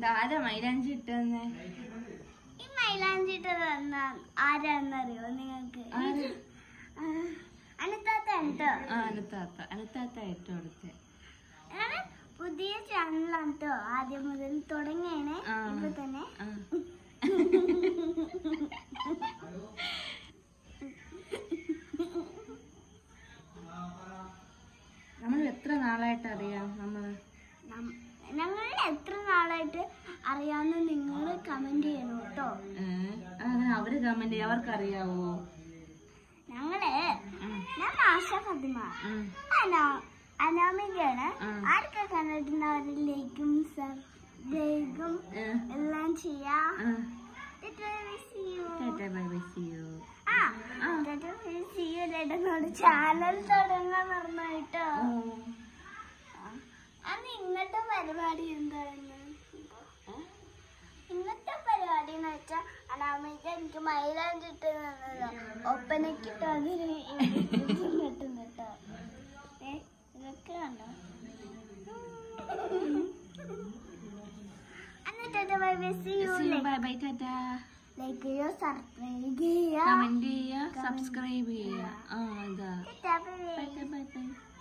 ഇതാരാ മൈലാഞ്ചി ഇട്ടെന്നെ ഈ മൈലാഞ്ചി ഇട്ടത് എന്നാ ആരാന്നറിയോ നിങ്ങൾക്ക് ആരാ? അനത്താത്ത കേട്ടോ ആ അനുത്താത്ത അനുത്താത്ത ഇട്ട് കൊടുത്തെ അങ്ങനെ പുതിയ ചാനലാണ് കേട്ടോ ആദ്യം മുതൽ തുടങ്ങിയാണ് ആ. ഇപ്പൊ തന്നെ ആ. നമ്മൾ എത്ര നാളായിട്ട് അറിയാം നമ്മള് നം- ഞങ്ങൾ എത്ര നാളായിട്ട് അറിയാവുന്ന നിങ്ങൾ കമന്റ് ചെയ്യണം കേട്ടോ ഏ? അതെ അവര് കമന്റ് ചെയ്യും അവർക്കറിയാവോ ഞങ്ങള് ഉം. ഞാൻ മാഷ ഫാത്തിമ ഉം. അനാ അനാമികയാണ് ആ. ആരൊക്കെ കണ്ടിട്ടുണ്ട് അവരിലേക്കും സബ്സ്ക്രൈബും ഏ? എല്ലാം ചെയ്യാ ആ. See you. Tata bye bye see you ആ ആ. see you ചേട്ടനോട് ചാനൽ തുടങ്ങാൻ പറഞ്ഞു കേട്ടോ അന്ന് ഇന്നത്തെ പരിപാടി എന്തായിരുന്നു ഇന്നത്തെ പരിപാടി എന്ന് വെച്ചാൽ അനാമിക എനിക്ക് മൈലാഞ്ചി ഇട്ട് തന്നതാ ഒപ്പനക്കിട്ട് അതിന് കിട്ടും കേട്ടോ ഏ ഇതൊക്കെ കണ്ടോ എന്നിട്ട് bye bye see you bye bye tata like ചെയ്യുക സബ്സ്ക്രൈബ് ചെയ്യുക കമന്റ് ചെയ്യുക സബ്സ്ക്രൈബ് ചെയ്യുക ആ അതാ tata, bye bye. Bye bye by